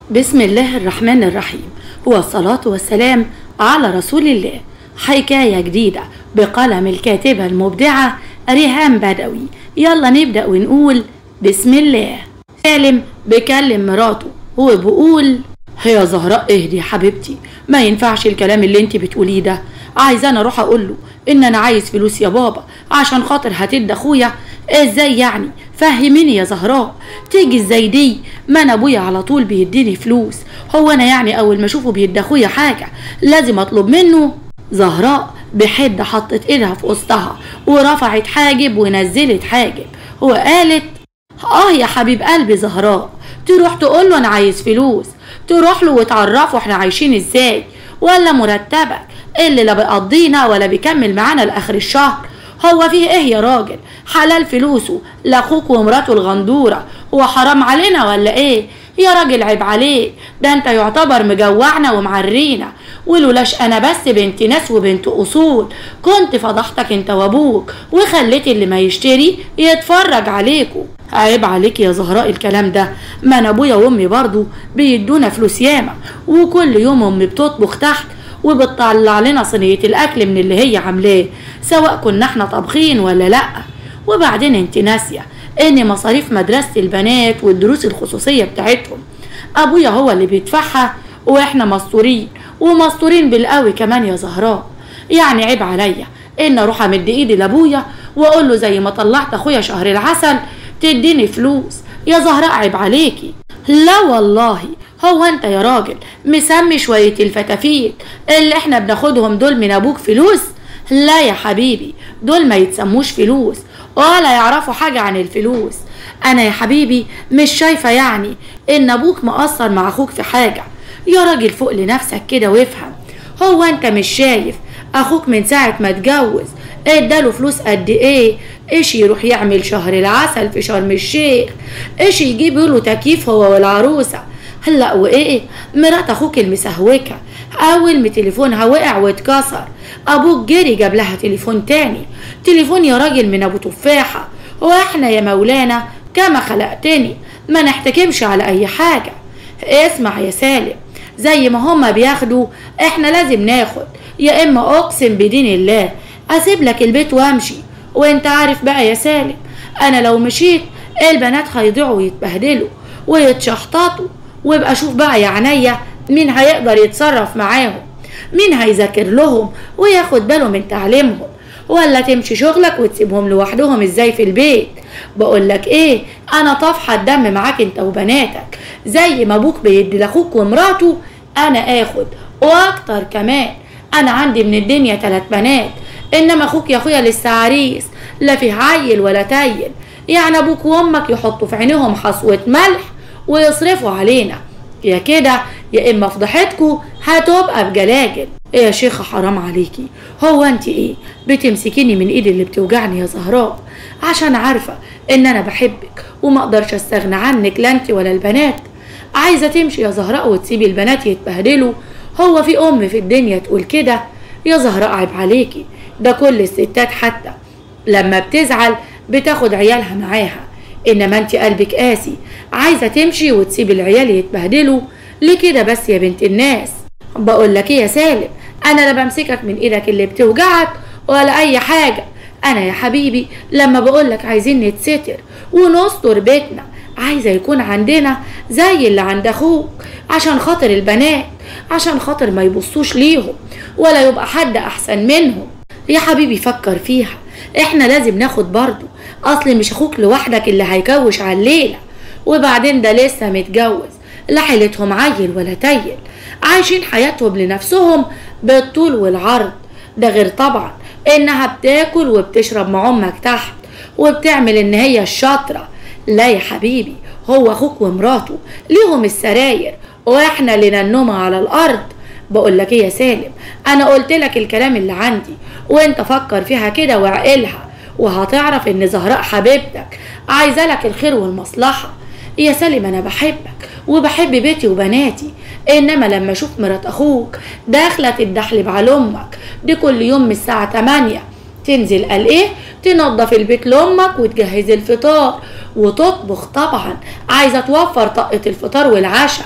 بسم الله الرحمن الرحيم والصلاة والسلام على رسول الله حكاية جديدة بقلم الكاتبة المبدعة ريهام بدوي يلا نبدأ ونقول بسم الله سالم بيكلم مراته هو بيقول هي زهراء اهدي يا حبيبتي ما ينفعش الكلام اللي انت بتقوليه ده عايزة انا اروح اقول له ان انا عايز فلوس يا بابا عشان خاطر هتدي اخويا ازاي يعني فهميني يا زهراء تيجي ازاي دي ما انا ابويا على طول بيديني فلوس هو انا يعني اول ما اشوفه بيدي اخويا حاجه لازم اطلب منه زهراء بحده حطت ايدها في وسطها ورفعت حاجب ونزلت حاجب وقالت اه يا حبيب قلبي زهراء تروح تقول له انا عايز فلوس تروح له وتعرفه احنا عايشين ازاي ولا مرتبك اللي لا بيقضينا ولا بيكمل معانا لاخر الشهر هو فيه ايه يا راجل حلال فلوسه لاخوك ومراته الغندوره هو حرام علينا ولا ايه يا راجل عيب عليك ده انت يعتبر مجوعنا ومعرينا ولولاش انا بس بنت ناس وبنت اصول كنت فضحتك انت وابوك وخليت اللي ما يشتري يتفرج عليكوا عيب عليك يا زهراء الكلام ده ما انا ابويا وامي برضو بيدونا فلوس ياما وكل يوم امي بتطبخ تحت وبتطلع لنا صينية الأكل من اللي هي عاملاه سواء كنا احنا طابخين ولا لأ وبعدين انت ناسية ان مصاريف مدرسة البنات والدروس الخصوصية بتاعتهم أبويا هو اللي بيدفعها وإحنا مستورين ومستورين بالقوي كمان يا زهراء يعني عيب عليا إن أروح أمد إيدي لأبويا وأقول له زي ما طلعت أخويا شهر العسل تديني فلوس يا زهراء عيب عليكي لا والله هو انت يا راجل مسمي شوية الفتافيت اللي احنا بناخدهم دول من ابوك فلوس لا يا حبيبي دول ما يتسموش فلوس ولا يعرفوا حاجة عن الفلوس انا يا حبيبي مش شايفة يعني ان ابوك مقصر مع اخوك في حاجة يا راجل فوق لنفسك كده وافهم هو انت مش شايف اخوك من ساعة ما اتجوز اداله فلوس قد ايه ايش يروح يعمل شهر العسل في شرم الشيخ ايش يجيب له تكييف هو والعروسه هلا وايه مرات اخوك المسهوكه اول ما تليفونها وقع واتكسر ابوك جري جاب لها تليفون تاني تليفون يا راجل من ابو تفاحه واحنا يا مولانا كما خلقتني ما نحتكمش على اي حاجه اسمع يا سالم زي ما هما بياخدوا احنا لازم ناخد يا اما اقسم بدين الله اسيب لك البيت وامشي وانت عارف بقى يا سالم انا لو مشيت البنات هيضيعوا ويتبهدلوا ويتشحططوا وابقى شوف بقى يا عينيا مين هيقدر يتصرف معاهم مين هيذاكر لهم وياخد باله من تعليمهم ولا تمشي شغلك وتسيبهم لوحدهم ازاي في البيت بقول لك ايه انا طافحه الدم معاك انت وبناتك زي ما ابوك بيدي لاخوك ومراته انا اخد واكتر كمان انا عندي من الدنيا تلات بنات انما اخوك يا اخويا لسه عريس لا فيه عيل ولا تايل يعني ابوك وامك يحطوا في عينيهم حصوه ملح ويصرفوا علينا يا كده يا اما فضحتكوا هتبقى بجلاجل ايه يا شيخة حرام عليكي هو انت ايه بتمسكيني من ايدي اللي بتوجعني يا زهراء عشان عارفة ان انا بحبك وما اقدرش استغنى عنك لا انت ولا البنات عايزة تمشي يا زهراء وتسيبي البنات يتبهدلوا هو في ام في الدنيا تقول كده يا زهراء عيب عليكي ده كل الستات حتى لما بتزعل بتاخد عيالها معاها انما انت قلبك قاسي عايزه تمشي وتسيب العيال يتبهدلوا ليه كده بس يا بنت الناس بقول لك ايه يا سالم انا لا بمسكك من ايدك اللي بتوجعك ولا اي حاجه انا يا حبيبي لما بقول لك عايزين نتستر ونستر بيتنا عايزه يكون عندنا زي اللي عند اخوك عشان خاطر البنات عشان خاطر ما يبصوش ليهم ولا يبقى حد احسن منهم يا حبيبي فكر فيها احنا لازم ناخد برضو اصل مش اخوك لوحدك اللي هيكوش على الليله وبعدين ده لسه متجوز لا حيلتهم عيل ولا تيل عايشين حياتهم لنفسهم بالطول والعرض ده غير طبعا انها بتاكل وبتشرب مع امك تحت وبتعمل ان هي الشاطره لا يا حبيبي هو اخوك ومراته ليهم السراير واحنا لنا النوم على الارض بقول لك ايه يا سالم انا قلت لك الكلام اللي عندي وانت فكر فيها كده وعقلها وهتعرف ان زهراء حبيبتك عايزه لك الخير والمصلحه يا سالم انا بحبك وبحب بيتي وبناتي انما لما اشوف مرات اخوك داخله تدحلب على امك دي كل يوم من الساعه 8 تنزل قال ايه تنظف البيت لامك وتجهز الفطار وتطبخ طبعا عايزه توفر طاقه الفطار والعشاء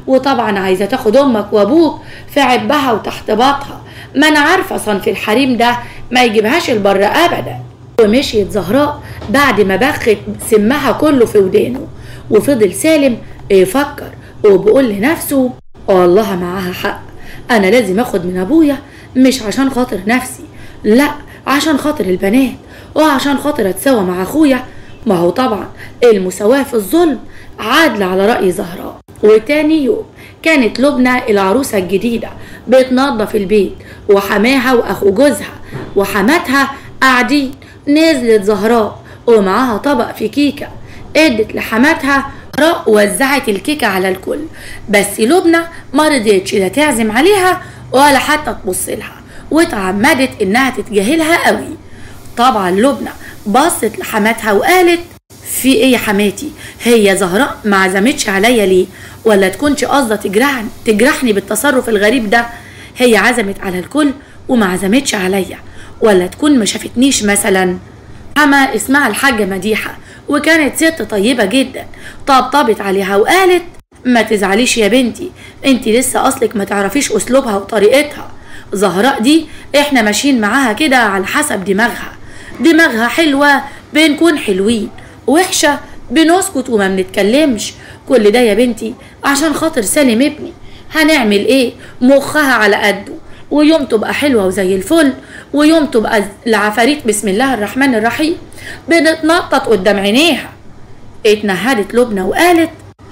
وطبعا عايزة تاخد أمك وأبوك في عبها وتحت باطها ما أنا عارفة صنف الحريم ده ما يجيبهاش البر أبدا ومشيت زهراء بعد ما بخت سمها كله في ودانه وفضل سالم يفكر وبيقول لنفسه والله معاها حق أنا لازم أخد من أبويا مش عشان خاطر نفسي لا عشان خاطر البنات وعشان خاطر أتساوى مع أخويا ما هو طبعا المساواة في الظلم عادل على رأي زهراء وتاني يوم كانت لبنى العروسة الجديدة بتنظف البيت وحماها وأخو جوزها وحماتها قاعدين نزلت زهراء ومعاها طبق في كيكة ادت لحماتها زهراء وزعت الكيكة على الكل بس لبنى ما رضيتش لا تعزم عليها ولا حتى تبص لها واتعمدت انها تتجاهلها قوي طبعا لبنى بصت لحماتها وقالت في ايه يا حماتي هي زهراء ما عزمتش عليا ليه ولا تكونش قصده تجرحني تجرحني بالتصرف الغريب ده هي عزمت على الكل وما عزمتش عليا ولا تكون ما شافتنيش مثلا حما اسمها الحاجة مديحة وكانت ست طيبة جدا طبطبت عليها وقالت ما تزعليش يا بنتي انت لسه اصلك ما تعرفيش اسلوبها وطريقتها زهراء دي احنا ماشيين معاها كده على حسب دماغها دماغها حلوة بنكون حلوين وحشة بنسكت وما بنتكلمش كل ده يا بنتي عشان خاطر سالم ابني هنعمل ايه مخها على قده ويوم تبقى حلوة وزي الفل ويوم تبقى العفاريت بسم الله الرحمن الرحيم بنتنطط قدام عينيها اتنهدت لبنى وقالت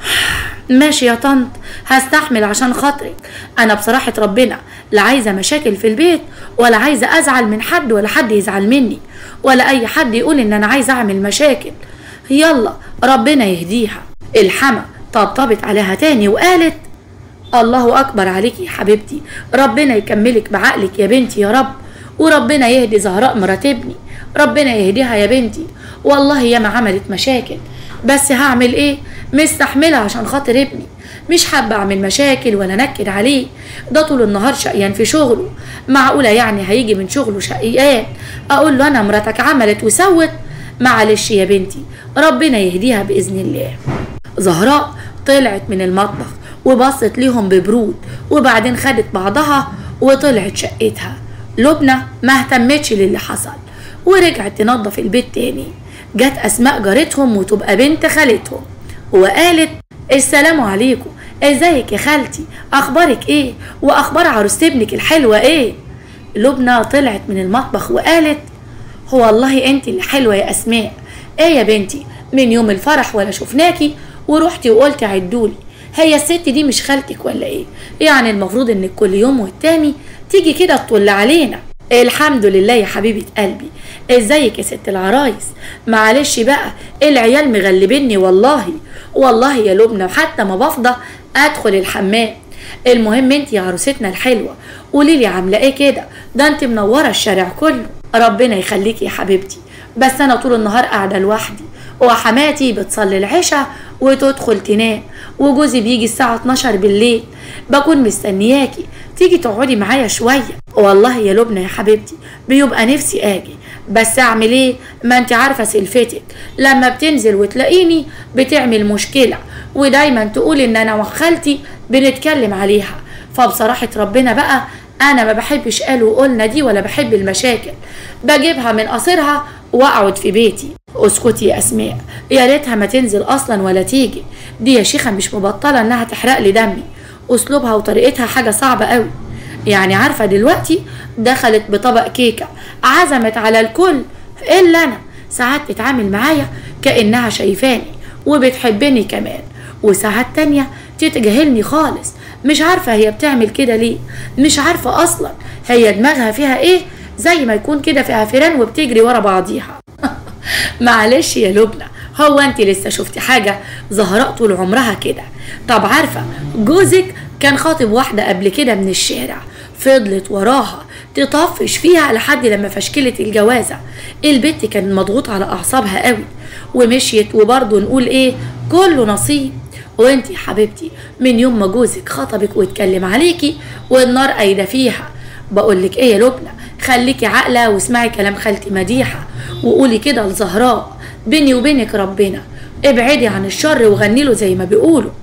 ماشي يا طنط هستحمل عشان خاطرك انا بصراحة ربنا لا عايزة مشاكل في البيت ولا عايزة ازعل من حد ولا حد يزعل مني ولا اي حد يقول ان انا عايزة اعمل مشاكل يلا ربنا يهديها الحما طبطبت عليها تاني وقالت الله اكبر عليكي يا حبيبتي ربنا يكملك بعقلك يا بنتي يا رب وربنا يهدي زهراء مرات ابني ربنا يهديها يا بنتي والله ياما عملت مشاكل بس هعمل ايه مستحملة عشان خاطر ابني مش حابة اعمل مشاكل ولا نكد عليه ده طول النهار شقيان في شغله معقولة يعني هيجي من شغله شقيان اقول له انا مراتك عملت وسوت معلش يا بنتي ربنا يهديها بإذن الله زهراء طلعت من المطبخ وبصت ليهم ببرود وبعدين خدت بعضها وطلعت شقتها لبنى ما اهتمتش للي حصل ورجعت تنظف البيت تاني جت أسماء جارتهم وتبقى بنت خالتهم وقالت السلام عليكم ازيك يا خالتي اخبارك ايه واخبار عروسة ابنك الحلوة ايه لبنى طلعت من المطبخ وقالت هو والله انت اللي حلوة يا اسماء ايه يا بنتي من يوم الفرح ولا شفناكي ورحتي وقلتي عدولي هي الست دي مش خالتك ولا ايه يعني المفروض انك كل يوم والتاني تيجي كده تطل علينا الحمد لله يا حبيبة قلبي ازيك يا ست العرايس معلش بقى العيال مغلبيني والله والله يا لبنى وحتى ما بفضى ادخل الحمام المهم انت يا عروستنا الحلوه قولي لي عامله ايه كده ده انت منوره الشارع كله ربنا يخليكي يا حبيبتي بس انا طول النهار قاعده لوحدي وحماتي بتصلي العشاء وتدخل تنام وجوزي بيجي الساعه 12 بالليل بكون مستنياكي تيجي تقعدي معايا شويه والله يا لبنى يا حبيبتي بيبقى نفسي اجي بس اعمل ايه ما انت عارفه سلفتك لما بتنزل وتلاقيني بتعمل مشكله ودايما تقول ان انا وخالتي بنتكلم عليها فبصراحه ربنا بقى انا ما بحبش قالوا وقلنا دي ولا بحب المشاكل بجيبها من قصرها واقعد في بيتي اسكتي يا اسماء يا ريتها ما تنزل اصلا ولا تيجي دي يا شيخه مش مبطله انها تحرق لي دمي اسلوبها وطريقتها حاجه صعبه قوي يعني عارفه دلوقتي دخلت بطبق كيكه عزمت على الكل الا انا ساعات تتعامل معايا كانها شايفاني وبتحبني كمان وساعات تانية تتجاهلني خالص مش عارفة هي بتعمل كده ليه مش عارفة أصلا هي دماغها فيها إيه زي ما يكون كده فيها فيران وبتجري ورا بعضيها معلش يا لبنى هو انت لسه شفتي حاجة زهراء طول عمرها كده طب عارفة جوزك كان خاطب واحدة قبل كده من الشارع فضلت وراها تطفش فيها لحد لما فشكلت الجوازة البت كان مضغوط على أعصابها قوي ومشيت وبرضه نقول إيه كله نصيب وانت يا حبيبتي من يوم ما جوزك خطبك واتكلم عليكي والنار قايدة فيها بقولك ايه يا لبنى خليكي عاقلة واسمعي كلام خالتي مديحة وقولي كده لزهراء بيني وبينك ربنا ابعدي عن الشر وغني له زي ما بيقولوا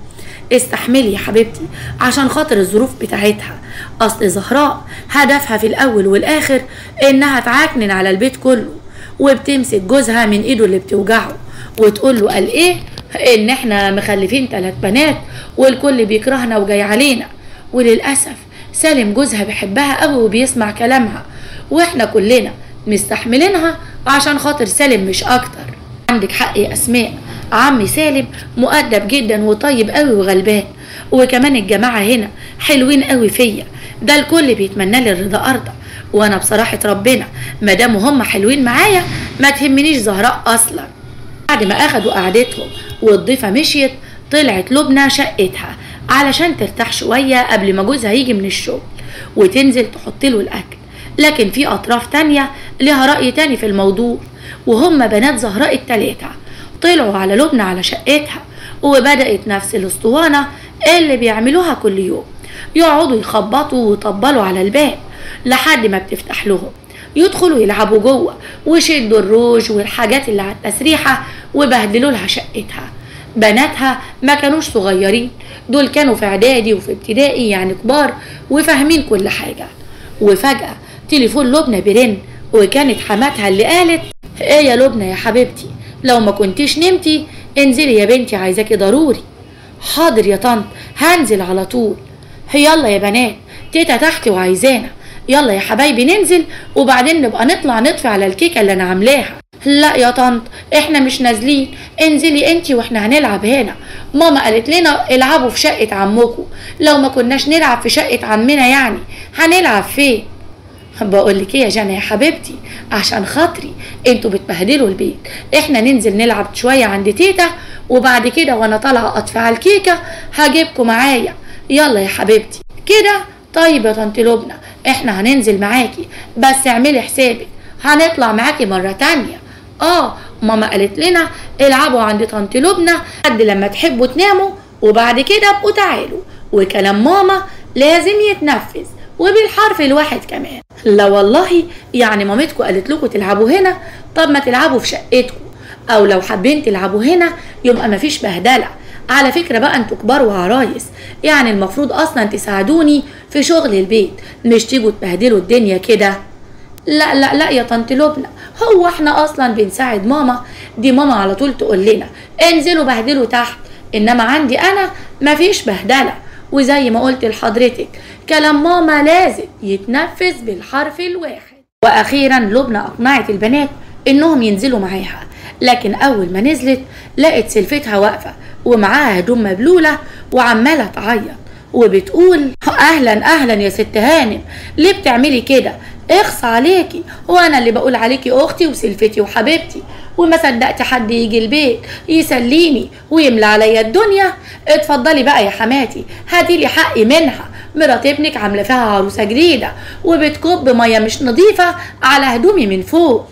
استحملي يا حبيبتي عشان خاطر الظروف بتاعتها اصل زهراء هدفها في الاول والاخر انها تعكنن على البيت كله وبتمسك جوزها من ايده اللي بتوجعه وتقول له قال ايه ان احنا مخلفين ثلاث بنات والكل بيكرهنا وجاي علينا وللاسف سالم جوزها بيحبها قوي وبيسمع كلامها واحنا كلنا مستحملينها عشان خاطر سالم مش اكتر عندك حق يا اسماء عمي سالم مؤدب جدا وطيب قوي وغلبان وكمان الجماعه هنا حلوين قوي فيا ده الكل بيتمنى لي الرضا ارضى وانا بصراحه ربنا ما دام هم حلوين معايا ما تهمنيش زهراء اصلا بعد ما اخدوا قعدتهم والضيفه مشيت طلعت لبنى شقتها علشان ترتاح شويه قبل ما جوزها يجي من الشغل وتنزل تحط له الاكل لكن في اطراف تانية لها راي تاني في الموضوع وهم بنات زهراء التلاتة طلعوا على لبنى على شقتها وبدأت نفس الاسطوانة اللي بيعملوها كل يوم يقعدوا يخبطوا ويطبلوا على الباب لحد ما بتفتح لهم يدخلوا يلعبوا جوه ويشدوا الروج والحاجات اللي على التسريحة وبهدلوا لها شقتها بناتها ما كانوش صغيرين دول كانوا في اعدادي وفي ابتدائي يعني كبار وفاهمين كل حاجة وفجأة تليفون لبنى بيرن وكانت حماتها اللي قالت ايه يا لبنى يا حبيبتي لو ما كنتيش نمتي انزلي يا بنتي عايزاكي ضروري حاضر يا طنط هنزل على طول يلا يا بنات تيتا تحت وعايزانا يلا يا حبايبي ننزل وبعدين نبقى نطلع نطفي على الكيكه اللي انا عاملاها لا يا طنط احنا مش نازلين انزلي انتي واحنا هنلعب هنا ماما قالت لنا العبوا في شقه عمكم لو ما كناش نلعب في شقه عمنا يعني هنلعب فين بقول لك ايه يا جنى يا حبيبتي عشان خاطري انتوا بتبهدلوا البيت احنا ننزل نلعب شويه عند تيتا وبعد كده وانا طالعه اطفي على الكيكه هجيبكم معايا يلا يا حبيبتي كده طيب يا طنط لبنى احنا هننزل معاكي بس اعملي حسابك هنطلع معاكي مره تانية اه ماما قالت لنا العبوا عند طنط لبنى لحد لما تحبوا تناموا وبعد كده ابقوا تعالوا وكلام ماما لازم يتنفذ وبالحرف الواحد كمان لا والله يعني مامتكم قالت لكم تلعبوا هنا طب ما تلعبوا في شقتكم او لو حابين تلعبوا هنا يبقى مفيش بهدله على فكرة بقى انتوا كبار وعرايس يعني المفروض اصلا تساعدوني في شغل البيت مش تيجوا تبهدلوا الدنيا كده لا لا لا يا طنط لبنى هو احنا اصلا بنساعد ماما دي ماما على طول تقول لنا انزلوا بهدلوا تحت انما عندي انا مفيش بهدله وزي ما قلت لحضرتك كلام ماما لازم يتنفذ بالحرف الواحد واخيرا لبنى اقنعت البنات انهم ينزلوا معاها لكن اول ما نزلت لقت سلفتها واقفه ومعاها هدوم مبلوله وعماله تعيط وبتقول اهلا اهلا يا ست هانم ليه بتعملي كده اخص عليكي وانا اللي بقول عليكي اختي وسلفتي وحبيبتي وما صدقت حد يجي البيت يسليني ويملى عليا الدنيا اتفضلي بقى يا حماتي هاتي لي حقي منها مرات ابنك عامله فيها عروسه جديده وبتكب ميه مش نظيفه على هدومي من فوق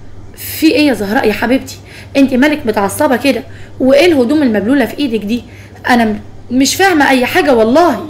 في ايه يا زهراء يا حبيبتي انت مالك متعصبه كده وايه الهدوم المبلوله في ايدك دي انا م- مش فاهمه اي حاجه والله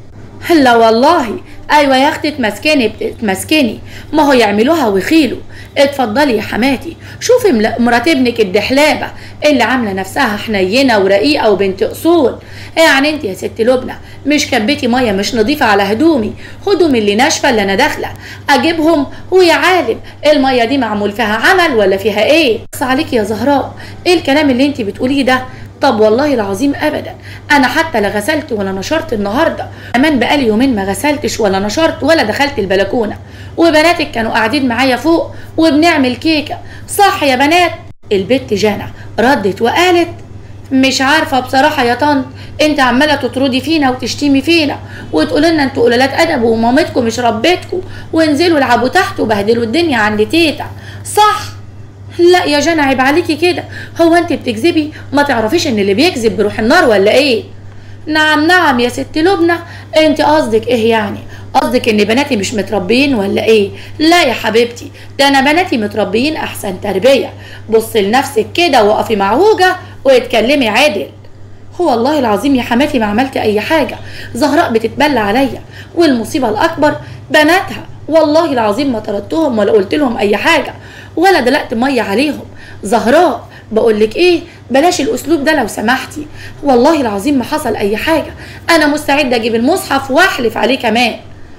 لا والله ايوه يا اختي تمسكني تمسكني ما هو يعملوها ويخيلوا اتفضلي يا حماتي شوفي مل- مرات ابنك الدحلابه اللي عامله نفسها حنينه ورقيقه وبنت اصول يعني انت يا ست لبنى مش كبتي ميه مش نظيفه على هدومي هدومي اللي ناشفه اللي انا داخله اجيبهم ويا عالم الميه دي معمول فيها عمل ولا فيها ايه بس عليك يا زهراء ايه الكلام اللي انت بتقوليه ده طب والله العظيم ابدا انا حتى لا غسلت ولا نشرت النهارده كمان بقالي يومين ما غسلتش ولا نشرت ولا دخلت البلكونه وبناتك كانوا قاعدين معايا فوق وبنعمل كيكه صح يا بنات البت جانا ردت وقالت مش عارفه بصراحه يا طنط انت عماله تطردي فينا وتشتمي فينا وتقول لنا انتوا قلالات ادب ومامتكم مش ربتكم وانزلوا العبوا تحت وبهدلوا الدنيا عند تيتا صح لا يا جنى عيب عليكي كده هو انت بتكذبي ما تعرفيش ان اللي بيكذب بروح النار ولا ايه نعم نعم يا ست لبنى انت قصدك ايه يعني قصدك ان بناتي مش متربيين ولا ايه لا يا حبيبتي ده انا بناتي متربيين احسن تربيه بصي لنفسك كده وقفي معوجه واتكلمي عدل هو والله العظيم يا حماتي ما عملت اي حاجه زهراء بتتبلى عليا والمصيبه الاكبر بناتها والله العظيم ما طردتهم ولا قلت لهم اي حاجه ولا دلقت ميه عليهم زهراء بقول لك ايه بلاش الاسلوب ده لو سمحتي والله العظيم ما حصل اي حاجه انا مستعده اجيب المصحف واحلف عليه كمان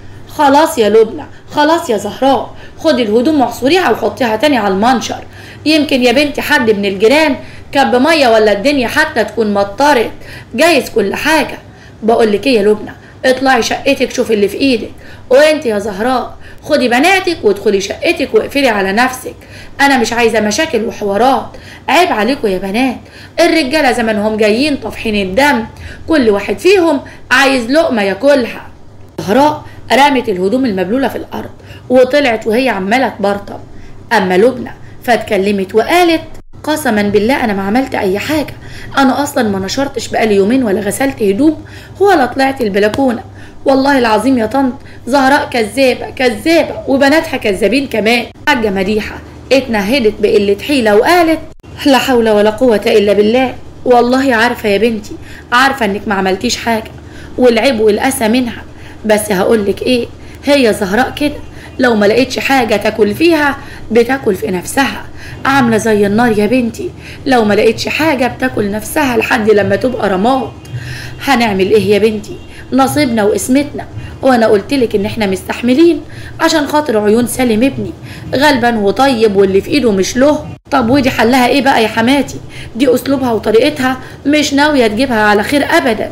خلاص يا لبنى خلاص يا زهراء خدي الهدوم واعصريها وحطيها تاني على المنشر يمكن يا بنتي حد من الجيران كب ميه ولا الدنيا حتى تكون مطرت جايز كل حاجه بقول لك ايه يا لبنى اطلعي شقتك شوفي اللي في ايدك وانت يا زهراء خدي بناتك وادخلي شقتك واقفلي على نفسك انا مش عايزه مشاكل وحوارات عيب عليكم يا بنات الرجاله زمانهم جايين طافحين الدم كل واحد فيهم عايز لقمه ياكلها زهراء رمت الهدوم المبلوله في الارض وطلعت وهي عماله تبرطم اما لبنى فاتكلمت وقالت قسما بالله انا ما عملت اي حاجه انا اصلا ما نشرتش بقالي يومين ولا غسلت هدوم ولا طلعت البلكونه والله العظيم يا طنط زهراء كذابه كذابه وبناتها كذابين كمان حاجه مديحه اتنهدت بقله حيله وقالت لا حول ولا قوه الا بالله والله عارفه يا بنتي عارفه انك ما عملتيش حاجه والعيب والاسى منها بس هقولك ايه هي زهراء كده لو ما لقيتش حاجة تاكل فيها بتاكل في نفسها عاملة زي النار يا بنتي لو ما لقيتش حاجة بتاكل نفسها لحد لما تبقى رماد هنعمل ايه يا بنتي نصيبنا واسمتنا وانا قلتلك ان احنا مستحملين عشان خاطر عيون سالم ابني غلبان وطيب واللي في ايده مش له طب ودي حلها ايه بقى يا حماتي دي اسلوبها وطريقتها مش ناوية تجيبها على خير ابدا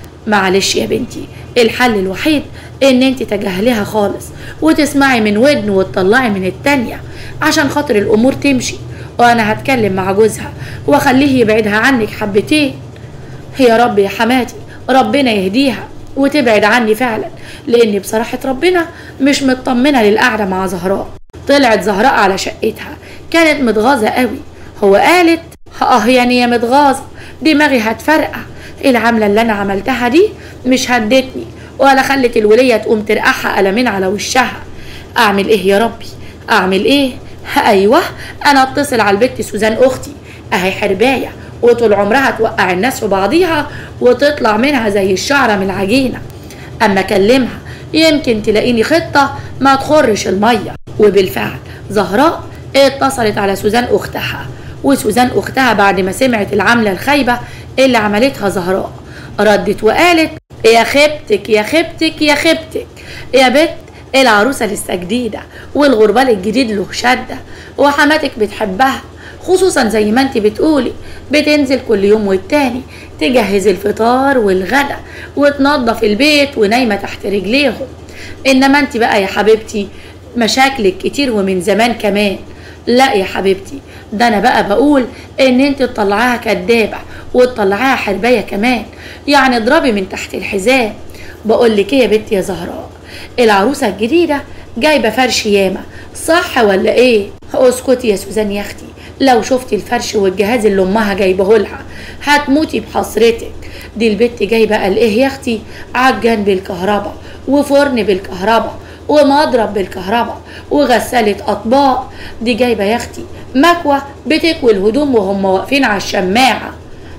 معلش يا بنتي الحل الوحيد ان انت تجاهليها خالص وتسمعي من ودن وتطلعي من التانية عشان خاطر الامور تمشي وانا هتكلم مع جوزها واخليه يبعدها عنك حبتين يا رب يا حماتي ربنا يهديها وتبعد عني فعلا لاني بصراحة ربنا مش مطمنة للقعدة مع زهراء طلعت زهراء على شقتها كانت متغاظة قوي هو قالت اه يعني يا متغاظة دماغي هتفرقع العملة اللي انا عملتها دي مش هدتني ولا خلت الولية تقوم ترقعها قلمين على وشها اعمل ايه يا ربي اعمل ايه ايوه انا اتصل على البت سوزان اختي اهي حربايه وطول عمرها توقع الناس في بعضيها وتطلع منها زي الشعره من العجينه اما اكلمها يمكن تلاقيني خطه ما تخرش الميه وبالفعل زهراء اتصلت على سوزان اختها وسوزان اختها بعد ما سمعت العمله الخايبه اللي عملتها زهراء ردت وقالت يا خيبتك يا خيبتك يا خيبتك يا بت العروسة لسه جديدة والغربال الجديد له شدة وحماتك بتحبها خصوصا زي ما انت بتقولي بتنزل كل يوم والتاني تجهز الفطار والغدا وتنظف البيت ونايمة تحت رجليهم انما انت بقى يا حبيبتي مشاكلك كتير ومن زمان كمان لا يا حبيبتي ده انا بقى بقول ان انت تطلعيها كدابة وتطلعيها حرباية كمان يعني اضربي من تحت الحزام بقول لك ايه يا بنتي يا زهراء العروسة الجديدة جايبة فرش ياما صح ولا ايه اسكتي يا سوزان يا اختي لو شفتي الفرش والجهاز اللي امها جايبه لها هتموتي بحسرتك دي البت جايبه قال ايه يا اختي عجان بالكهرباء وفرن بالكهرباء ومضرب بالكهرباء وغسالة أطباق دي جايبة يا أختي مكوة بتكوي الهدوم وهم واقفين على الشماعة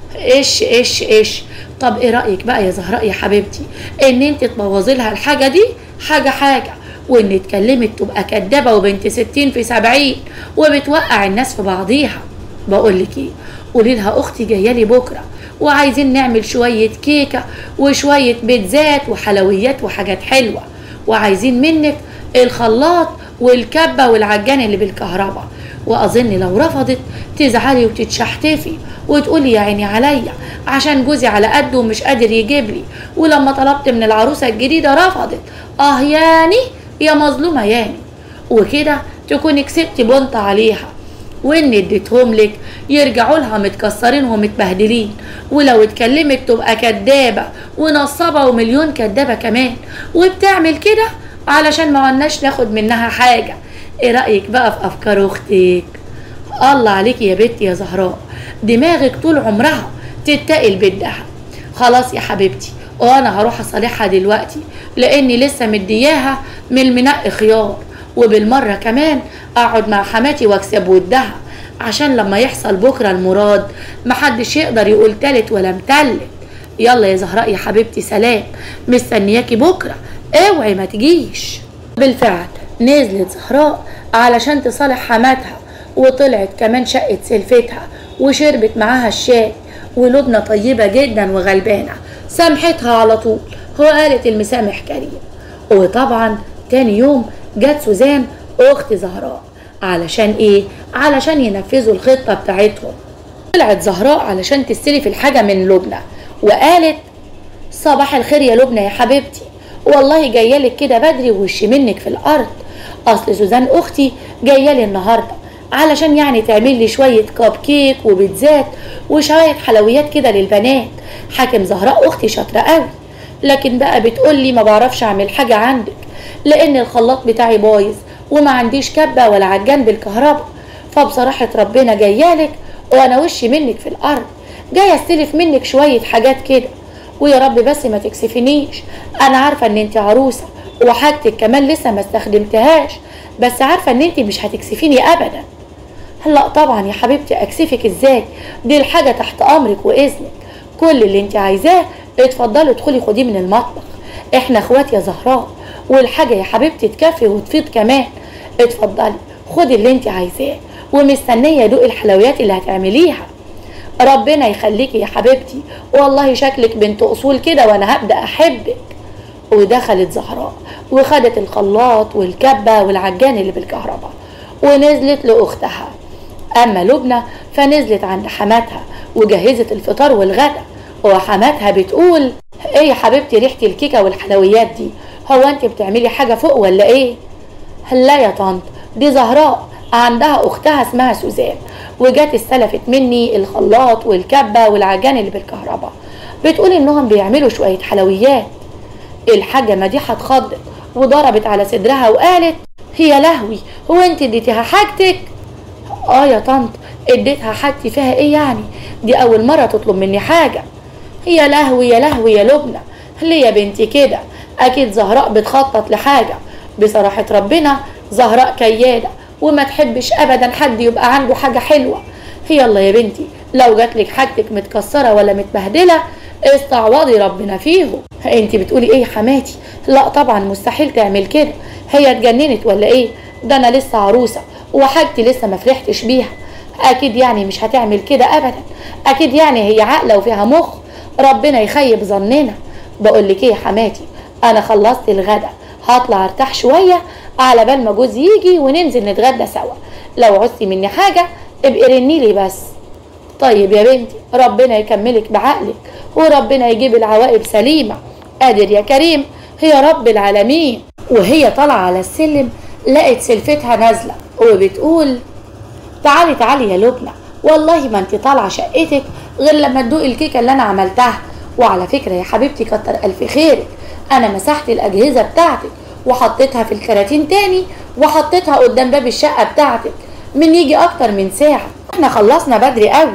إيش إيش إيش طب إيه رأيك بقى يا زهراء يا حبيبتي إن أنت تبوظي لها الحاجة دي حاجة حاجة وإن اتكلمت تبقى كدابة وبنت ستين في سبعين وبتوقع الناس في بعضيها بقول لك إيه قولي لها أختي جاية لي بكرة وعايزين نعمل شوية كيكة وشوية بيتزات وحلويات وحاجات حلوة وعايزين منك الخلاط والكبة والعجان اللي بالكهرباء وأظن لو رفضت تزعلي وتتشحتفي وتقولي يا عيني عليا عشان جوزي على قده ومش قادر يجيب لي ولما طلبت من العروسة الجديدة رفضت اه ياني يا مظلومة ياني وكده تكوني كسبتي بنط عليها وان اديتهم لك يرجعوا لها متكسرين ومتبهدلين ولو اتكلمت تبقى كدابه ونصابه ومليون كدابه كمان وبتعمل كده علشان ما قلناش ناخد منها حاجه ايه رايك بقى في افكار اختك الله عليكي يا بنتي يا زهراء دماغك طول عمرها تتقل بالدهب خلاص يا حبيبتي وانا هروح اصالحها دلوقتي لاني لسه مدياها من المنق خيار وبالمره كمان اقعد مع حماتي واكسب ودها عشان لما يحصل بكره المراد محدش يقدر يقول تالت ولا متلت يلا يا زهراء يا حبيبتي سلام مستنياكي بكره اوعي ما تجيش بالفعل نزلت زهراء علشان تصالح حماتها وطلعت كمان شقة سلفتها وشربت معاها الشاي ولبنى طيبة جدا وغلبانة سامحتها على طول وقالت المسامح كريم وطبعا تاني يوم جت سوزان اخت زهراء علشان ايه علشان ينفذوا الخطة بتاعتهم طلعت زهراء علشان تستلف الحاجة من لبنى وقالت صباح الخير يا لبنى يا حبيبتي والله جايه لك كده بدري ووش منك في الارض اصل سوزان اختي جايه لي النهارده علشان يعني تعمل لي شويه كاب كيك وبيتزات وشويه حلويات كده للبنات حاكم زهراء اختي شاطره قوي لكن بقى بتقول لي ما بعرفش اعمل حاجه عندك لان الخلاط بتاعي بايظ وما عنديش كبه ولا عجان بالكهرباء فبصراحه ربنا جايالك وانا وشي منك في الارض جايه استلف منك شويه حاجات كده ويا رب بس ما تكسفنيش انا عارفه ان انت عروسه وحاجتك كمان لسه ما استخدمتهاش بس عارفه ان انت مش هتكسفيني ابدا لا طبعا يا حبيبتي اكسفك ازاي دي الحاجه تحت امرك واذنك كل اللي انت عايزاه اتفضلي ادخلي خديه من المطبخ احنا اخوات يا زهراء والحاجه يا حبيبتي تكفي وتفيض كمان اتفضلي خدي اللي انت عايزاه ومستنيه ادوق الحلويات اللي هتعمليها ربنا يخليكي يا حبيبتي والله شكلك بنت اصول كده وانا هبدا احبك ودخلت زهراء وخدت الخلاط والكبه والعجان اللي بالكهرباء ونزلت لاختها اما لبنى فنزلت عند حماتها وجهزت الفطار والغدا وحماتها بتقول ايه يا حبيبتي ريحه الكيكه والحلويات دي هو انت بتعملي حاجه فوق ولا ايه لا يا طنط دي زهراء عندها اختها اسمها سوزان وجات استلفت مني الخلاط والكبه والعجان اللي بالكهرباء بتقول انهم بيعملوا شويه حلويات الحاجه مديحه اتخضت وضربت على صدرها وقالت هي لهوي هو انت اديتيها حاجتك اه يا طنط اديتها حاجتي فيها ايه يعني دي اول مره تطلب مني حاجه يا لهوي يا لهوي يا لبنى ليه يا بنتي كده اكيد زهراء بتخطط لحاجه بصراحه ربنا زهراء كياده وما تحبش ابدا حد يبقى عنده حاجه حلوه يلا يا بنتي لو جاتلك حاجتك متكسره ولا متبهدله استعوضي ربنا فيهم انت بتقولي ايه يا حماتي لا طبعا مستحيل تعمل كده هي اتجننت ولا ايه ده انا لسه عروسه وحاجتي لسه ما فرحتش بيها اكيد يعني مش هتعمل كده ابدا اكيد يعني هي عاقله وفيها مخ ربنا يخيب ظننا بقول لك ايه يا حماتي انا خلصت الغدا هطلع ارتاح شويه على بال ما جوزي يجي وننزل نتغدى سوا لو عوزتي مني حاجه ابقي رني لي بس طيب يا بنتي ربنا يكملك بعقلك وربنا يجيب العواقب سليمه قادر يا كريم هي رب العالمين وهي طالعه على السلم لقت سلفتها نازله وبتقول تعالي تعالي يا لبنى والله ما انت طالعه شقتك غير لما تدوقي الكيكه اللي انا عملتها وعلى فكره يا حبيبتي كتر الف خيرك انا مسحت الاجهزه بتاعتك وحطيتها في الكراتين تاني وحطيتها قدام باب الشقه بتاعتك من يجي اكتر من ساعه احنا خلصنا بدري قوي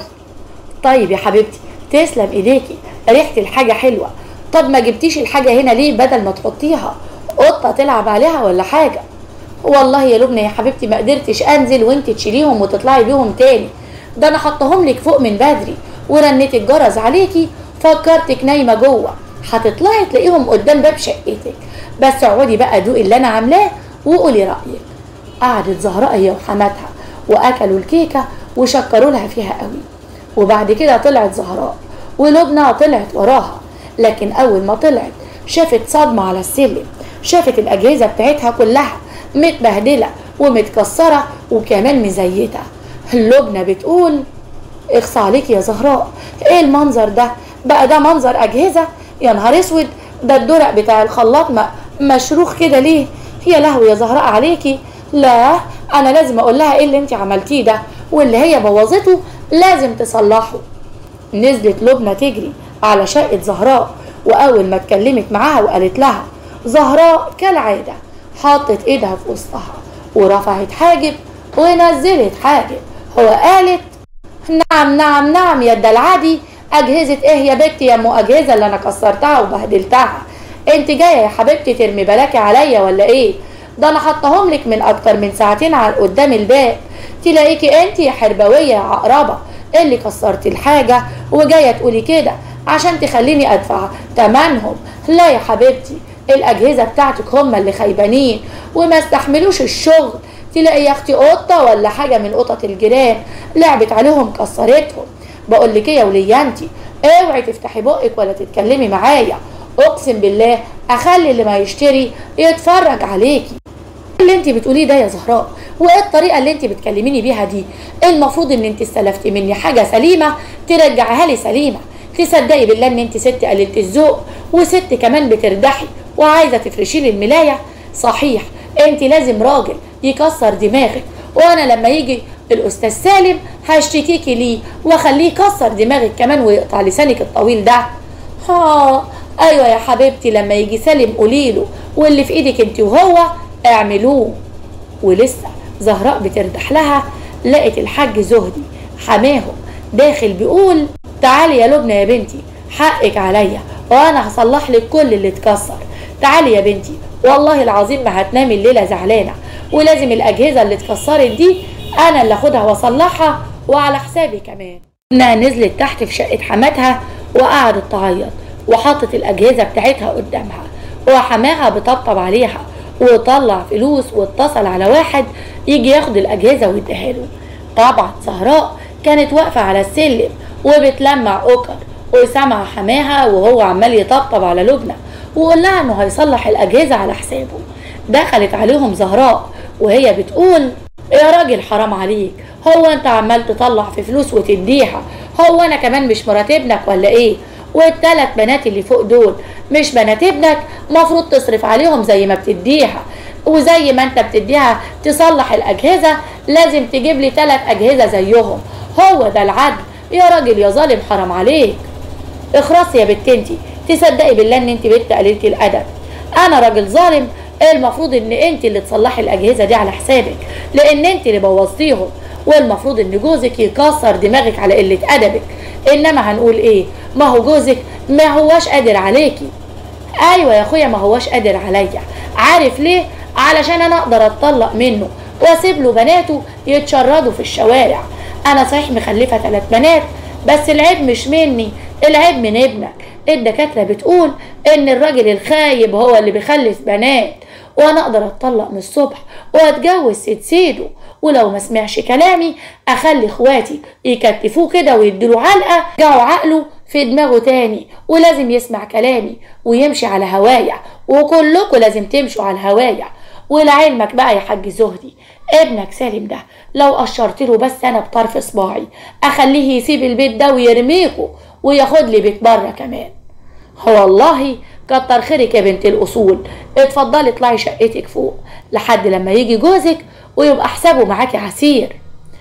طيب يا حبيبتي تسلم ايديكي ريحه الحاجه حلوه طب ما جبتيش الحاجه هنا ليه بدل ما تحطيها قطه تلعب عليها ولا حاجه والله يا لبنى يا حبيبتي ما قدرتش انزل وانت تشيليهم وتطلعي بيهم تاني ده انا حطهم لك فوق من بدري ورنيت الجرس عليكي فكرتك نايمه جوه هتطلعي تلاقيهم قدام باب شقتك بس اقعدي بقى دوقي اللي انا عاملاه وقولي رايك قعدت زهراء هي وحماتها واكلوا الكيكه وشكروا لها فيها قوي وبعد كده طلعت زهراء ولبنى طلعت وراها لكن اول ما طلعت شافت صدمه على السلم شافت الاجهزه بتاعتها كلها متبهدله ومتكسره وكمان مزيته لبنى بتقول اخصى عليك يا زهراء ايه المنظر ده بقى ده منظر اجهزه يا نهار اسود ده الدرق بتاع الخلاط ما مشروخ كده ليه يا لهوي يا زهراء عليكي لا انا لازم اقول لها ايه اللي انت عملتيه ده واللي هي بوظته لازم تصلحه نزلت لبنى تجري على شقه زهراء واول ما اتكلمت معاها وقالت لها زهراء كالعاده حطت ايدها في وسطها ورفعت حاجب ونزلت حاجب هو قالت نعم نعم نعم يا الدلعدي اجهزه ايه يا بنتي يا ام اجهزه اللي انا كسرتها وبهدلتها انت جايه يا حبيبتي ترمي بلاكي عليا ولا ايه ده انا حطهم لك من اكتر من ساعتين على قدام الباب تلاقيكي انت يا حربويه يا عقربه اللي كسرتي الحاجه وجايه تقولي كده عشان تخليني ادفع تمنهم لا يا حبيبتي الاجهزه بتاعتك هم اللي خيبانين وما استحملوش الشغل تلاقي يا اختي قطه ولا حاجه من قطط الجيران لعبت عليهم كسرتهم بقول لك ايه يا وليه انتي اوعي تفتحي بقك ولا تتكلمي معايا اقسم بالله اخلي اللي ما يشتري يتفرج عليكي اللي انت بتقوليه ده يا زهراء وايه الطريقه اللي انت بتكلميني بيها دي المفروض ان انت استلفتي مني حاجه سليمه ترجعها لي سليمه تصدقي بالله ان انت ست قليله الذوق وست كمان بتردحي وعايزه تفرشي لي الملايه صحيح انت لازم راجل يكسر دماغك وانا لما يجي الاستاذ سالم هشتكيكي ليه واخليه يكسر دماغك كمان ويقطع لسانك الطويل ده ها ايوه يا حبيبتي لما يجي سالم قوليله واللي في ايدك انت وهو اعملوه ولسه زهراء بتردح لها لقت الحاج زهدي حماهم داخل بيقول تعالي يا لبنى يا بنتي حقك عليا وانا هصلح لك كل اللي اتكسر تعالي يا بنتي والله العظيم ما هتنامي الليله زعلانه ولازم الاجهزه اللي اتكسرت دي انا اللي اخدها واصلحها وعلى حسابي كمان انها نزلت تحت في شقه حماتها وقعدت تعيط وحطت الاجهزه بتاعتها قدامها وحماها بطبطب عليها وطلع فلوس واتصل على واحد يجي ياخد الاجهزه ويديها له طبعا زهراء كانت واقفه على السلم وبتلمع اوكر وسمع حماها وهو عمال يطبطب على لبنى وقول لها انه هيصلح الاجهزه على حسابه دخلت عليهم زهراء وهي بتقول يا راجل حرام عليك هو انت عمال تطلع في فلوس وتديها هو انا كمان مش مرات ابنك ولا ايه والتلات بنات اللي فوق دول مش بنات ابنك مفروض تصرف عليهم زي ما بتديها وزي ما انت بتديها تصلح الاجهزه لازم تجيب لي تلات اجهزه زيهم هو ده العدل يا راجل يا ظالم حرام عليك اخرسي يا بنت انتي تصدقي بالله ان انت بنت قليله الادب انا راجل ظالم المفروض ان انت اللي تصلحي الاجهزه دي على حسابك لان انت اللي بوظتيهم والمفروض ان جوزك يكسر دماغك على قله ادبك انما هنقول ايه ما هو جوزك ما هواش قادر عليكي ايوه يا اخويا ما هواش قادر عليا عارف ليه علشان انا اقدر اتطلق منه واسيب له بناته يتشردوا في الشوارع انا صحيح مخلفه ثلاث بنات بس العيب مش مني العيب من ابنك الدكاتره بتقول ان الراجل الخايب هو اللي بيخلف بنات وانا اقدر اتطلق من الصبح واتجوز ست سيده ولو ما سمعش كلامي اخلي اخواتي يكتفوه كده ويديله علقه جعوا عقله في دماغه تاني ولازم يسمع كلامي ويمشي على هوايا وكلكم لازم تمشوا على هوايا ولعلمك بقى يا حاج زهدي ابنك سالم ده لو قشرت له بس انا بطرف صباعي اخليه يسيب البيت ده ويرميكوا وياخد لي بيت بره كمان هو والله كتر خيرك يا بنت الاصول اتفضلي اطلعي شقتك فوق لحد لما يجي جوزك ويبقى حسابه معاكي عسير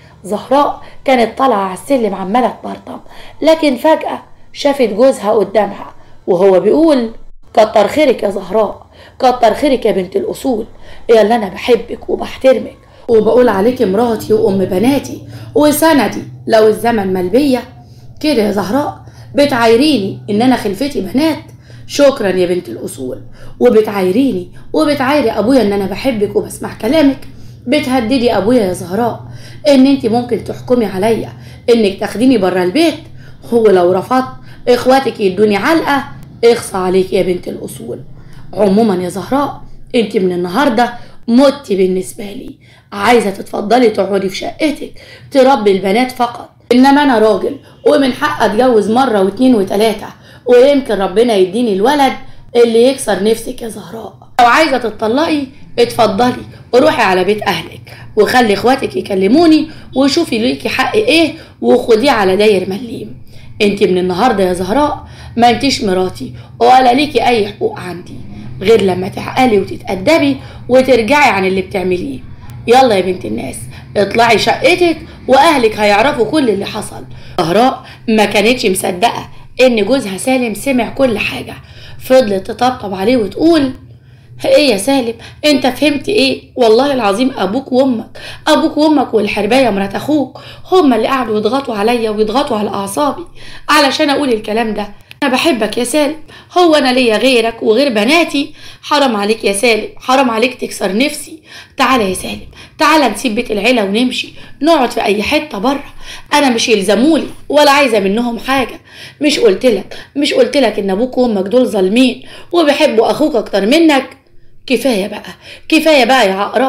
زهراء كانت طالعة على السلم عمالة تبرطم لكن فجأة شافت جوزها قدامها وهو بيقول كتر خيرك يا زهراء كتر خيرك يا بنت الأصول يلا أنا بحبك وبحترمك وبقول عليك مراتي وأم بناتي وسندي لو الزمن ملبية كده يا زهراء بتعايريني إن أنا خلفتي بنات شكرا يا بنت الأصول وبتعايريني وبتعايري أبويا إن أنا بحبك وبسمع كلامك بتهددي أبويا يا زهراء إن أنت ممكن تحكمي عليا إنك تاخديني بره البيت هو لو رفضت إخواتك يدوني علقة اخصى عليك يا بنت الأصول عموما يا زهراء أنت من النهاردة متي بالنسبة لي عايزة تتفضلي تقعدي في شقتك تربي البنات فقط إنما أنا راجل ومن حق أتجوز مرة واتنين وتلاتة ويمكن ربنا يديني الولد اللي يكسر نفسك يا زهراء لو عايزة تتطلقي اتفضلي وروحي على بيت أهلك وخلي اخواتك يكلموني وشوفي ليكي حق ايه وخديه على داير مليم انت من النهاردة يا زهراء ما انتيش مراتي ولا ليكي اي حقوق عندي غير لما تعقلي وتتأدبي وترجعي عن اللي بتعمليه يلا يا بنت الناس اطلعي شقتك واهلك هيعرفوا كل اللي حصل زهراء ما كانتش مصدقة ان جوزها سالم سمع كل حاجة فضلت تطبطب عليه وتقول ايه يا سالم انت فهمت ايه والله العظيم ابوك وامك ابوك وامك والحربايه مرات اخوك هما اللي قعدوا يضغطوا عليا ويضغطوا على اعصابي علشان اقول الكلام ده انا بحبك يا سالم هو انا ليا غيرك وغير بناتي حرام عليك يا سالم حرام عليك تكسر نفسي تعالى يا سالم تعالى نسيب بيت العيله ونمشي نقعد في اي حته بره انا مش يلزمولي ولا عايزه منهم حاجه مش قلتلك مش قلتلك ان ابوك وامك دول ظالمين وبيحبوا اخوك اكتر منك كفاية بقى كفاية بقى يا عقربة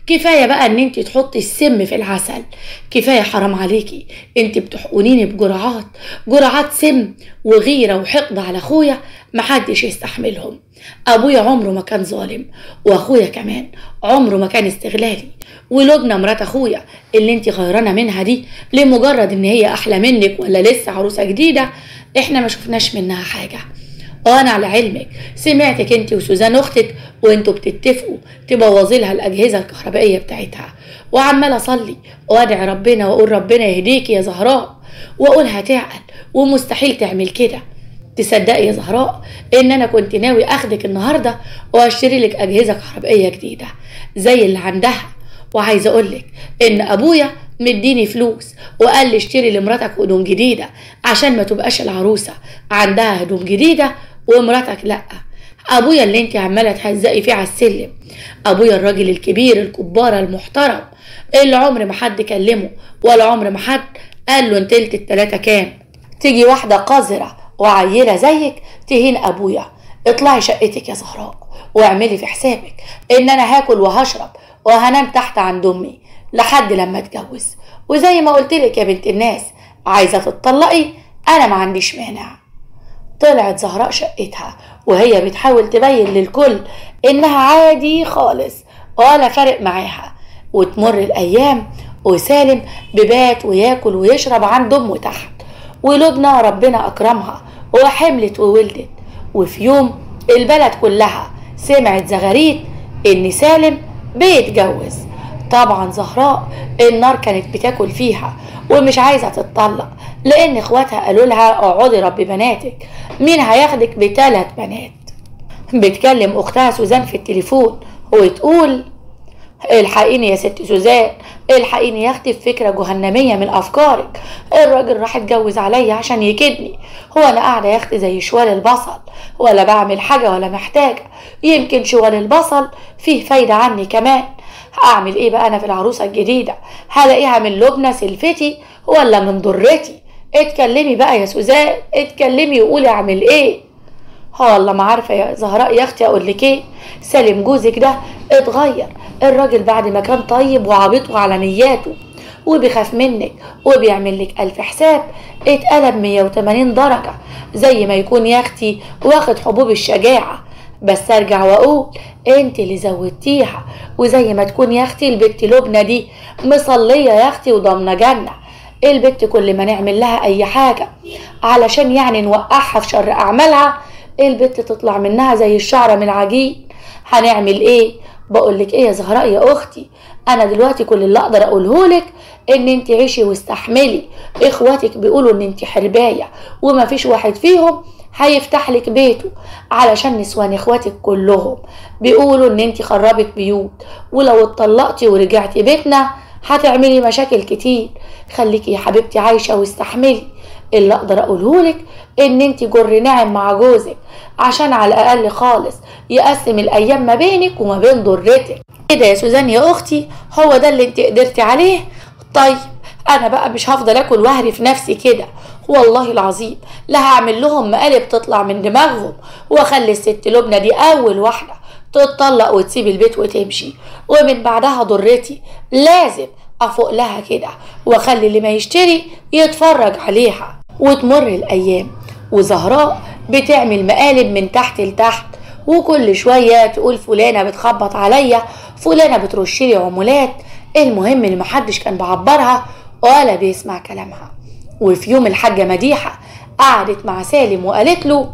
كفايه بقى ان انت تحطي السم في العسل كفايه حرام عليكي انت بتحقنيني بجرعات جرعات سم وغيره وحقد على اخويا محدش يستحملهم ابويا عمره ما كان ظالم واخويا كمان عمره ما كان استغلالي ولبنى مرات اخويا اللي انت غيرانه منها دي لمجرد ان هي احلى منك ولا لسه عروسه جديده احنا ما شفناش منها حاجه وانا على علمك سمعتك انت وسوزان اختك وانتوا بتتفقوا تبوظي لها الاجهزه الكهربائيه بتاعتها وعمال اصلي وادعي ربنا واقول ربنا يهديكي يا زهراء واقول هتعقل ومستحيل تعمل كده تصدقي يا زهراء ان انا كنت ناوي اخدك النهارده واشتري لك اجهزه كهربائيه جديده زي اللي عندها وعايزه اقول لك ان ابويا مديني فلوس وقال لي اشتري لمراتك هدوم جديده عشان ما تبقاش العروسه عندها هدوم جديده ومراتك لا ابويا اللي انت عماله تهزقي فيه على السلم ابويا الراجل الكبير الكباره المحترم اللي عمر ما حد كلمه ولا عمر ما حد قال له انت تلت التلاته كام تيجي واحده قذره وعيله زيك تهين ابويا اطلعي شقتك يا زهراء واعملي في حسابك ان انا هاكل وهشرب وهنام تحت عند امي لحد لما اتجوز وزي ما قلت لك يا بنت الناس عايزه تتطلقي انا ما عنديش مانع طلعت زهراء شقتها وهي بتحاول تبين للكل انها عادي خالص ولا فارق معاها وتمر الايام وسالم ببات وياكل ويشرب عند امه تحت ولبنى ربنا اكرمها وحملت وولدت وفي يوم البلد كلها سمعت زغاريت ان سالم بيتجوز طبعا زهراء النار كانت بتاكل فيها ومش عايزه تتطلق لان اخواتها قالوا لها اقعدي ربي بناتك مين هياخدك بثلاث بنات بتكلم اختها سوزان في التليفون وتقول الحقيني يا ست سوزان الحقيني يا اختي بفكره جهنميه من افكارك الراجل راح اتجوز عليا عشان يكدني هو انا قاعده يا اختي زي شوال البصل ولا بعمل حاجه ولا محتاجه يمكن شوال البصل فيه فايده عني كمان هعمل ايه بقى انا في العروسه الجديده هلاقيها من لبنى سلفتي ولا من ضرتي اتكلمي بقى يا سوزان اتكلمي وقولي اعمل ايه والله ما عارفه يا زهراء يا اختي اقول لك ايه سالم جوزك ده اتغير الراجل بعد ما كان طيب وعابط على نياته وبيخاف منك وبيعمل لك ألف حساب اتقلب 180 درجة زي ما يكون يا أختي واخد حبوب الشجاعة بس ارجع واقول انت اللي زودتيها وزي ما تكون يا اختي البت لبنى دي مصليه يا اختي وضامنه جنه البت كل ما نعمل لها اي حاجه علشان يعني نوقعها في شر اعمالها البت تطلع منها زي الشعره من العجين هنعمل ايه بقول لك ايه يا زهراء يا اختي انا دلوقتي كل اللي اقدر اقوله لك ان انت عيشي واستحملي اخواتك بيقولوا ان انت حربايه وما فيش واحد فيهم هيفتح لك بيته علشان نسوان اخواتك كلهم بيقولوا ان انت خربت بيوت ولو اتطلقتي ورجعتي بيتنا هتعملي مشاكل كتير خليكي يا حبيبتي عايشه واستحملي اللي اقدر اقوله لك ان انت جر ناعم مع جوزك عشان على الاقل خالص يقسم الايام ما بينك وما بين ضرتك كده يا سوزان يا اختي هو ده اللي انت قدرتي عليه طيب انا بقى مش هفضل اكل وهري في نفسي كده والله العظيم لا هعمل لهم مقالب تطلع من دماغهم واخلي الست لبنى دي اول واحده تتطلق وتسيب البيت وتمشي ومن بعدها ضرتي لازم افوق لها كده واخلي اللي ما يشتري يتفرج عليها وتمر الايام وزهراء بتعمل مقالب من تحت لتحت وكل شويه تقول فلانه بتخبط عليا فلانه بترشلي عمولات المهم اللي محدش كان بعبرها ولا بيسمع كلامها وفي يوم الحاجة مديحة قعدت مع سالم وقالت له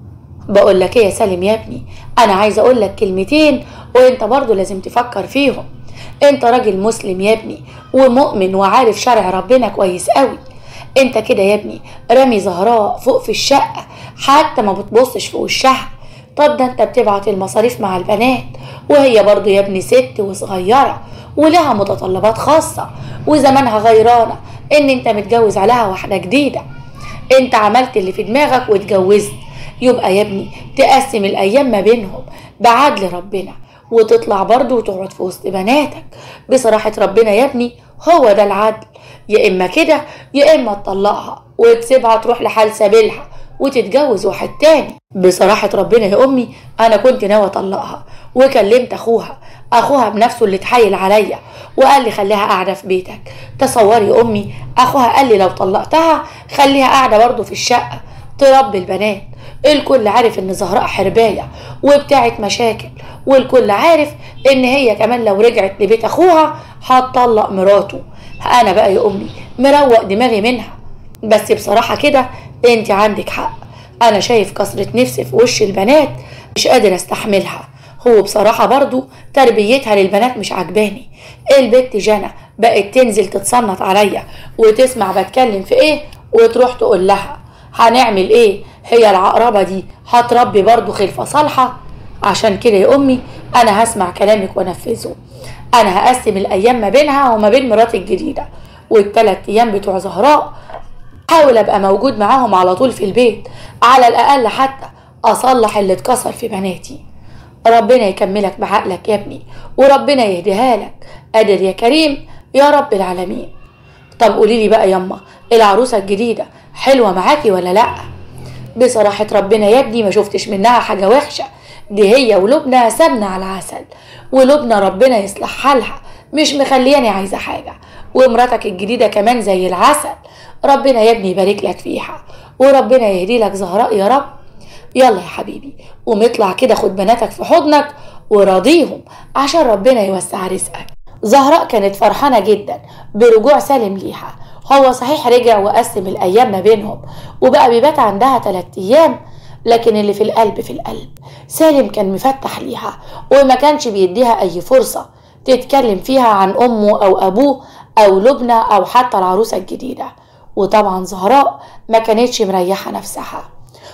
بقول لك ايه يا سالم يا ابني انا عايزه اقول لك كلمتين وانت برضو لازم تفكر فيهم انت راجل مسلم يا ابني ومؤمن وعارف شرع ربنا كويس قوي انت كده يا ابني رامي زهراء فوق في الشقه حتى ما بتبصش في وشها طب ده انت بتبعت المصاريف مع البنات وهي برضو يا ابني ست وصغيره ولها متطلبات خاصه وزمانها غيرانه ان انت متجوز عليها واحده جديده انت عملت اللي في دماغك واتجوزت يبقى يا ابني تقسم الايام ما بينهم بعدل ربنا وتطلع برضه وتقعد في وسط بناتك بصراحة ربنا يا ابني هو ده العدل يا اما كده يا اما تطلقها وتسيبها تروح لحال سبيلها وتتجوز واحد تاني بصراحة ربنا يا أمي أنا كنت ناوي أطلقها وكلمت أخوها اخوها بنفسه اللي اتحايل عليا وقال لي خليها قاعده في بيتك تصوري يا امي اخوها قال لي لو طلقتها خليها قاعده برضه في الشقه تربي البنات الكل عارف ان زهراء حربايه وبتاعت مشاكل والكل عارف ان هي كمان لو رجعت لبيت اخوها هتطلق مراته انا بقى يا امي مروق دماغي منها بس بصراحه كده انت عندك حق انا شايف كسرة نفسي في وش البنات مش قادر استحملها هو بصراحة برضو تربيتها للبنات مش عجباني البت جنى بقت تنزل تتصنت عليا وتسمع بتكلم في ايه وتروح تقول لها هنعمل ايه هي العقربة دي هتربي برضو خلفة صالحة عشان كده يا امي انا هسمع كلامك وانفذه انا هقسم الايام ما بينها وما بين مراتي الجديدة والتلات ايام بتوع زهراء حاول ابقى موجود معاهم على طول في البيت على الاقل حتى اصلح اللي اتكسر في بناتي ربنا يكملك بعقلك يا ابني وربنا يهديها لك قادر يا كريم يا رب العالمين طب قولي لي بقى يما العروسه الجديده حلوه معاكي ولا لا بصراحه ربنا يا ابني ما شفتش منها حاجه وحشه دي هي ولبنى سمنه على عسل ولبنى ربنا يصلح حالها مش مخلياني عايزه حاجه ومراتك الجديده كمان زي العسل ربنا يا ابني يبارك لك فيها وربنا يهدي لك زهراء يا رب يلا يا حبيبي قوم اطلع كده خد بناتك في حضنك وراضيهم عشان ربنا يوسع رزقك زهراء كانت فرحانة جدا برجوع سالم ليها هو صحيح رجع وقسم الأيام ما بينهم وبقى بيبات عندها تلات أيام لكن اللي في القلب في القلب سالم كان مفتح ليها وما كانش بيديها أي فرصة تتكلم فيها عن أمه أو أبوه أو لبنى أو حتى العروسة الجديدة وطبعا زهراء ما كانتش مريحة نفسها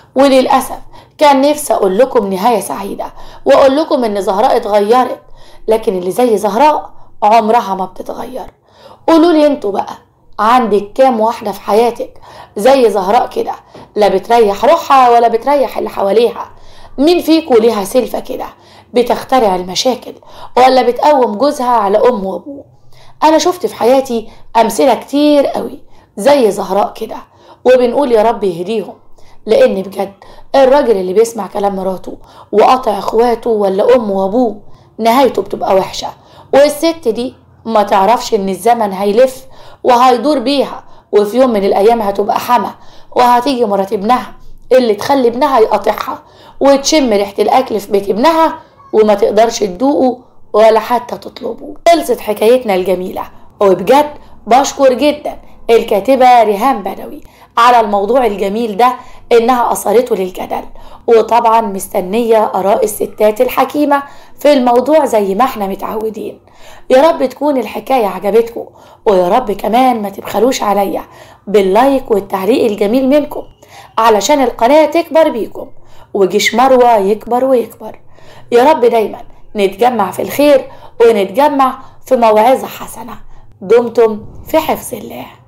وللأسف كان نفسي أقول لكم نهاية سعيدة وأقول لكم إن زهراء اتغيرت لكن اللي زي زهراء عمرها ما بتتغير قولوا لي انتوا بقى عندك كام واحدة في حياتك زي زهراء كده لا بتريح روحها ولا بتريح اللي حواليها مين فيكوا ليها سلفة كده بتخترع المشاكل ولا بتقوم جوزها على أم وأبوه أنا شفت في حياتي أمثلة كتير قوي زي زهراء كده وبنقول يا رب يهديهم لان بجد الراجل اللي بيسمع كلام مراته وقطع اخواته ولا امه وابوه نهايته بتبقى وحشه والست دي ما تعرفش ان الزمن هيلف وهيدور بيها وفي يوم من الايام هتبقى حما وهتيجي مرات ابنها اللي تخلي ابنها يقاطعها وتشم ريحه الاكل في بيت ابنها وما تقدرش تدوقه ولا حتى تطلبه خلصت حكايتنا الجميله وبجد بشكر جدا الكاتبه ريهام بدوي على الموضوع الجميل ده انها اثارته للجدل وطبعا مستنيه اراء الستات الحكيمه في الموضوع زي ما احنا متعودين يا رب تكون الحكايه عجبتكم ويا رب كمان ما تبخلوش عليا باللايك والتعليق الجميل منكم علشان القناه تكبر بيكم وجيش مروه يكبر ويكبر يا رب دايما نتجمع في الخير ونتجمع في موعظه حسنه دمتم في حفظ الله